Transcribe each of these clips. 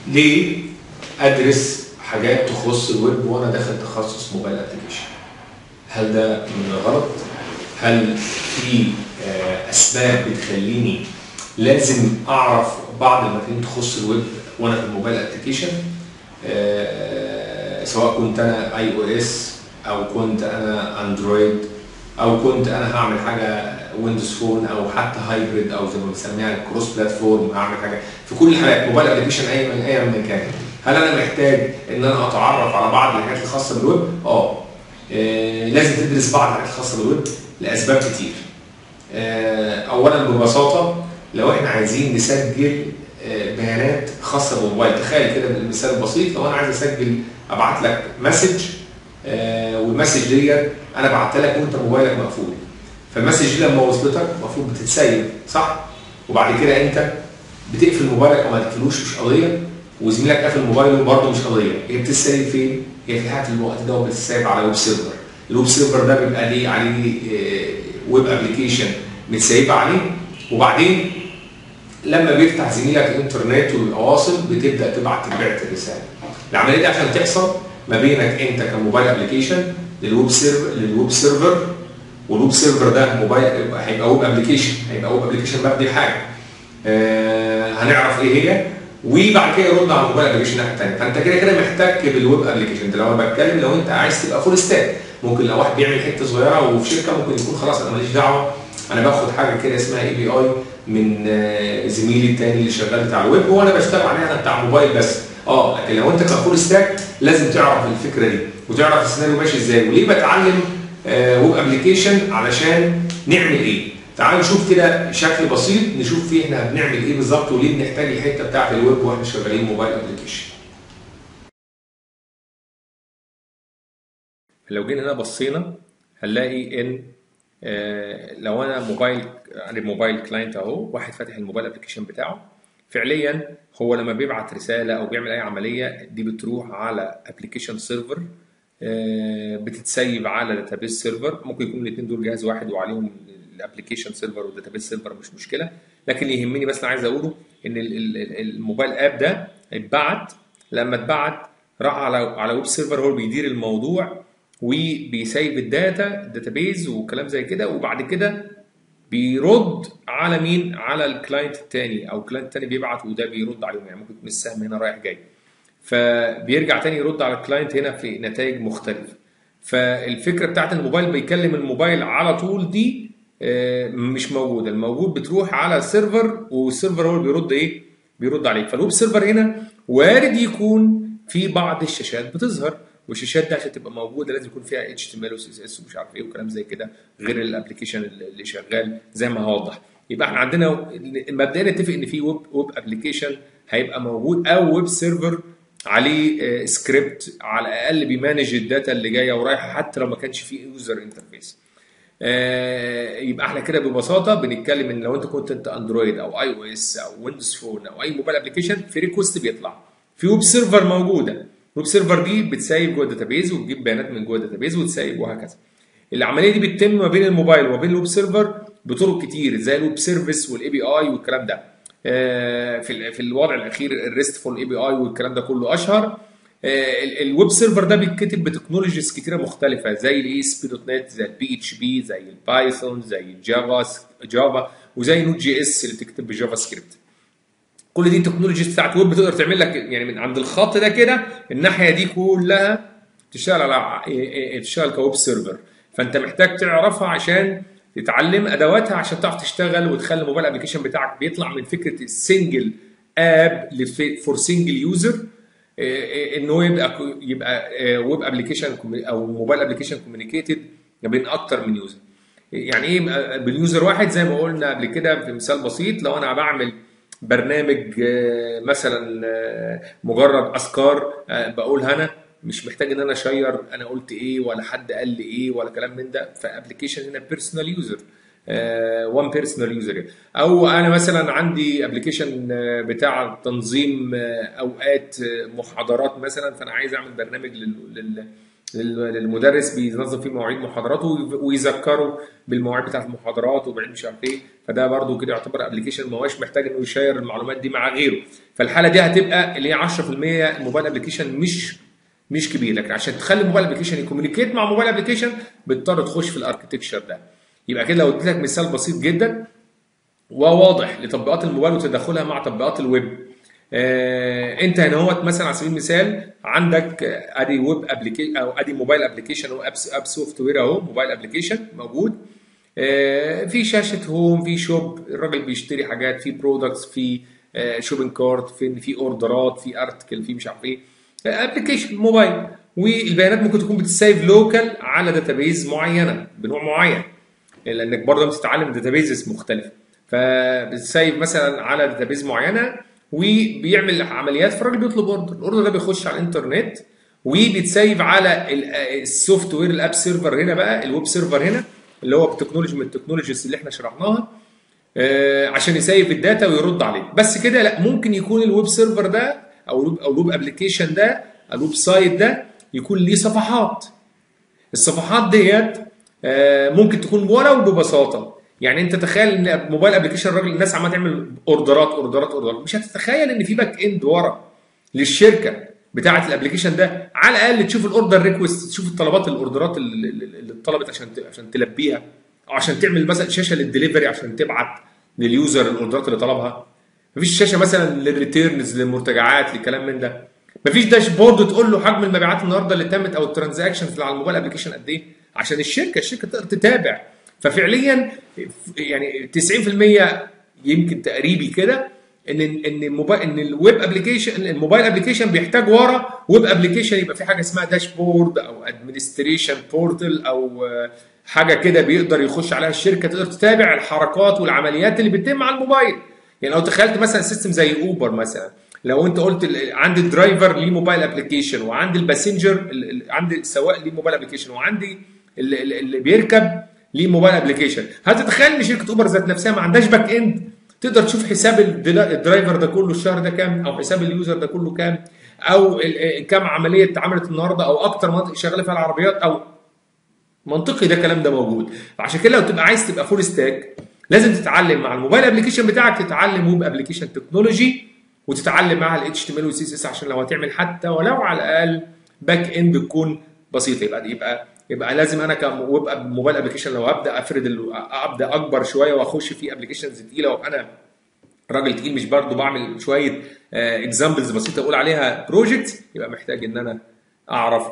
ليه ادرس حاجات تخص الويب وانا داخل تخصص موبايل ابلكيشن هل ده من الغلط هل في آه، اسباب بتخليني لازم اعرف بعض المفاهيم تخص الويب وانا في الموبايل ابلكيشن آه، سواء كنت انا اي او اس او كنت انا اندرويد او كنت انا هعمل حاجه ويندوز فون او حتى هايبريد او زي ما بنسميها كروس بلاتفورم هعمل حاجه في كل الحالات موبايل ابلكيشن اي من اي من كان هل انا محتاج ان انا اتعرف على بعض الحاجات الخاصه بالويب؟ اه آه، لازم تدرس بعض الحاجات الخاصه بالويب لاسباب كتير. آه، اولا ببساطه لو احنا عايزين نسجل آه، بيانات خاصه بالموبايل تخيل كده بالمثال البسيط لو انا عايز اسجل ابعت لك مسج آه، والمسج دي انا بعتها لك وانت موبايلك مقفول فالمسج دي لما وصلتك المفروض بتتسيب صح؟ وبعد كده انت بتقفل موبايلك او ما تقفلوش مش قضيه وزميلك قافل موبايله برضه مش قضيه هي بتتسيب فين؟ هي في حاله الوقت ده بتتسيب على ويب سيرفر الويب سيرفر ده بيبقى ليه عليه ويب ابلكيشن متسيبه عليه وبعدين لما بيفتح زميلك الانترنت ويبقى واصل بتبدا تبعت تبعت الرساله العمليه دي عشان تحصل ما بينك انت كموبايل ابلكيشن للويب سيرفر للويب سيرفر والويب سيرفر ده موبايل هيبقى ويب ابلكيشن هيبقى ويب ابلكيشن مبني حاجه آه هنعرف ايه هي وبعد كده يرد على الموبايل ابلكيشن الناحيه الثانيه فانت كده كده محتاج بالويب ابلكيشن انت لو انا بتكلم لو انت عايز تبقى فول ستاك ممكن لو واحد بيعمل حته صغيره وفي شركه ممكن يكون خلاص انا ماليش دعوه انا باخد حاجه كده اسمها اي بي اي من آه، زميلي التاني اللي شغال بتاع الويب وانا بشتغل عليها انا بتاع موبايل بس اه لكن لو انت كفول ستاك لازم تعرف الفكره دي وتعرف السيناريو ماشي ازاي وليه بتعلم ويب ابلكيشن علشان نعمل ايه تعالوا نشوف كده شكل بسيط نشوف فيه احنا بنعمل ايه بالظبط وليه بنحتاج الحته بتاعت الويب واحنا شغالين موبايل ابلكيشن لو جينا هنا بصينا هنلاقي ان آه، لو انا موبايل موبايل كلاينت اهو واحد فاتح الموبايل ابلكيشن بتاعه فعليا هو لما بيبعت رساله او بيعمل اي عمليه دي بتروح على ابلكيشن سيرفر بتتسيب على داتابيس سيرفر ممكن يكون الاثنين دول جهاز واحد وعليهم الابلكيشن سيرفر والداتابيس سيرفر مش مشكله لكن اللي يهمني بس انا عايز اقوله ان ال- ال- ال- الموبايل اب ده اتبعت لما اتبعت راح على على ويب سيرفر هو اللي بيدير الموضوع وبيسيب الداتا الداتابيز وكلام زي كده وبعد كده بيرد على مين؟ على الكلاينت التاني او الكلاينت التاني بيبعت وده بيرد عليهم يعني ممكن يكون السهم هنا رايح جاي. فبيرجع تاني يرد على الكلاينت هنا في نتائج مختلفه. فالفكره بتاعت الموبايل بيكلم الموبايل على طول دي آه، مش موجوده، الموجود بتروح على السيرفر والسيرفر هو اللي بيرد ايه؟ بيرد عليك، فالويب سيرفر هنا وارد يكون في بعض الشاشات بتظهر والشاشات دي عشان تبقى موجوده لازم يكون فيها اتش تي ام ال وسي اس اس ومش عارف ايه وكلام زي كده غير الابلكيشن اللي شغال زي ما هوضح يبقى احنا عندنا مبدئيا نتفق ان في ويب ويب ابلكيشن هيبقى موجود او ويب سيرفر عليه آه، سكريبت على الاقل بيمانج الداتا اللي جايه ورايحه حتى لو ما كانش فيه يوزر انترفيس آه، يبقى احنا كده ببساطه بنتكلم ان لو انت كنت انت اندرويد او اي او اس او ويندوز فون او اي موبايل ابلكيشن في ريكوست بيطلع في ويب سيرفر موجوده الويب سيرفر دي بتسيب جوه الداتابيز وتجيب بيانات من جوه الداتابيز وتسيب وهكذا العمليه دي بتتم ما بين الموبايل وما بين الويب سيرفر بطرق كتير زي الويب سيرفيس والاي بي اي والكلام ده آه، في ال- في الوضع الاخير الريستفول اي بي اي والكلام ده كله اشهر آه، ال- الويب سيرفر ده بيتكتب بتكنولوجيز كتيره مختلفه زي الاي اس بي دوت نت زي البي اتش بي زي البايثون زي الجافا جافا وزي نوت جي اس اللي بتكتب بجافا سكريبت كل دي التكنولوجيز بتاعت ويب بتقدر تعمل لك يعني من عند الخط ده كده الناحيه دي كلها تشتغل على إيه- إيه- تشتغل كويب سيرفر فانت محتاج تعرفها عشان تتعلم ادواتها عشان تعرف تشتغل وتخلي الموبايل ابلكيشن بتاعك بيطلع من فكره السنجل اب فور سنجل يوزر ان هو يبقى يبقى ويب ابلكيشن او موبايل ابلكيشن كوميونيكيتد ما بين اكتر من يوزر يعني ايه باليوزر واحد زي ما قلنا قبل كده في مثال بسيط لو انا بعمل برنامج آه، مثلا آه، مجرد اذكار آه، بقولها انا مش محتاج ان انا اشير انا قلت ايه ولا حد قال لي ايه ولا كلام من ده فابلكيشن هنا بيرسونال يوزر وان بيرسونال يوزر او انا مثلا عندي ابلكيشن بتاع تنظيم آه، اوقات آه، محاضرات مثلا فانا عايز اعمل برنامج لل- لل لل- للمدرس بينظم فيه مواعيد محاضراته وي- ويذكره بالمواعيد بتاعت المحاضرات وبعيد مش عارف ايه فده برضو كده يعتبر ابلكيشن ما هوش محتاج انه يشير المعلومات دي مع غيره فالحاله دي هتبقى اللي هي 10% الموبايل ابلكيشن مش مش كبير لكن عشان تخلي الموبايل ابلكيشن يكومينيكيت مع موبايل ابلكيشن بتضطر تخش في الاركتكشر ده يبقى كده لو اديت لك مثال بسيط جدا وواضح لتطبيقات الموبايل وتدخلها مع تطبيقات الويب آه، انت هنا هو مثلا على سبيل المثال عندك آه، ادي ويب ابلكيشن او ادي موبايل ابلكيشن او اب اب سوفت وير اهو موبايل ابلكيشن موجود آه، في شاشه هوم في شوب الراجل بيشتري حاجات في برودكتس في شوبينج كارت في في اوردرات في ارتكل في مش عارف ايه ابلكيشن موبايل والبيانات ممكن تكون بتسيف لوكال على داتابيز معينه بنوع معين لانك برضه بتتعلم داتابيزز مختلفه فبتسيف مثلا على داتابيز معينه وبيعمل عمليات فالراجل بيطلب اوردر الاوردر ده بيخش على الانترنت وبيتسيف على ال- السوفت وير الاب سيرفر هنا بقى الويب سيرفر هنا اللي هو بتكنولوجي من التكنولوجيز اللي احنا شرحناها آه، عشان يسيف الداتا ويرد عليه بس كده لا ممكن يكون الويب سيرفر ده او الويب او الويب ابلكيشن ده الويب سايت ده يكون ليه صفحات الصفحات ديت آه، ممكن تكون ولو ببساطه يعني انت تخيل ان موبايل ابلكيشن الراجل الناس عماله تعمل اوردرات اوردرات اوردرات مش هتتخيل ان في باك اند ورا للشركه بتاعه الابلكيشن ده على الاقل تشوف الاوردر ريكوست تشوف الطلبات الاوردرات اللي اللي اتطلبت عشان ت- عشان تلبيها او عشان تعمل مثلا شاشه للدليفري عشان تبعت لليوزر الاوردرات اللي طلبها مفيش شاشه مثلا للريتيرنز للمرتجعات للكلام من ده مفيش داشبورد تقول له حجم المبيعات النهارده اللي تمت او الترانزاكشنز اللي على الموبايل ابلكيشن قد ايه عشان الشركه الشركه تقدر تتابع ففعليا يعني 90% يمكن تقريبي كده ان ان الموبايل ان الويب ابلكيشن الموبايل ابلكيشن بيحتاج ورا ويب ابلكيشن يبقى في حاجه اسمها داشبورد او ادمنستريشن بورتال او آه، حاجه كده بيقدر يخش عليها الشركه تقدر تتابع الحركات والعمليات اللي بتتم على الموبايل يعني لو تخيلت مثلا سيستم زي اوبر مثلا لو انت قلت ال- عندي الدرايفر ليه موبايل ابلكيشن وعندي الباسنجر ال- ال- عندي السواق ليه موبايل ابلكيشن وعندي ال- ال- اللي بيركب ليه موبايل ابلكيشن هتتخيل ان شركه اوبر ذات نفسها ما عندهاش باك اند تقدر تشوف حساب الدلا- الدرايفر ده كله الشهر ده كام او حساب اليوزر ده كله كام او ال- كام عمليه اتعملت النهارده او اكتر مناطق شغاله فيها العربيات او منطقي ده الكلام ده موجود فعشان كده لو تبقى عايز تبقى فول ستاك لازم تتعلم مع الموبايل ابلكيشن بتاعك تتعلم ويب ابلكيشن تكنولوجي وتتعلم معاها الاتش تي ام ال والسي اس اس عشان لو هتعمل حتى ولو على الاقل باك اند تكون بسيطه يبقى يبقى يبقى لازم انا كويب أب- موبايل ابلكيشن لو ابدا افرد ال- ابدا اكبر شويه واخش في ابلكيشنز تقيله وابقى انا راجل تقيل مش برضه بعمل شويه اكزامبلز بسيطه اقول عليها بروجكت يبقى محتاج ان انا اعرف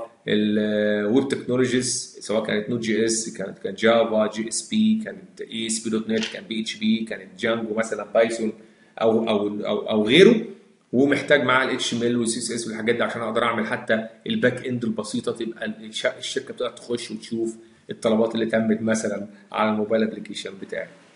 الويب تكنولوجيز سواء كانت نوت جي اس كانت كانت جافا جي اس بي كانت اي اس بي دوت نت كان بي اتش بي كانت جانجو مثلا بايثون او او او, أو غيره ومحتاج معاه الاتش ام ال والسي اس اس والحاجات دي عشان اقدر اعمل حتى الباك اند البسيطه تبقى الش- الشركه بتقدر تخش وتشوف الطلبات اللي تمت مثلا على الموبايل ابلكيشن بتاعي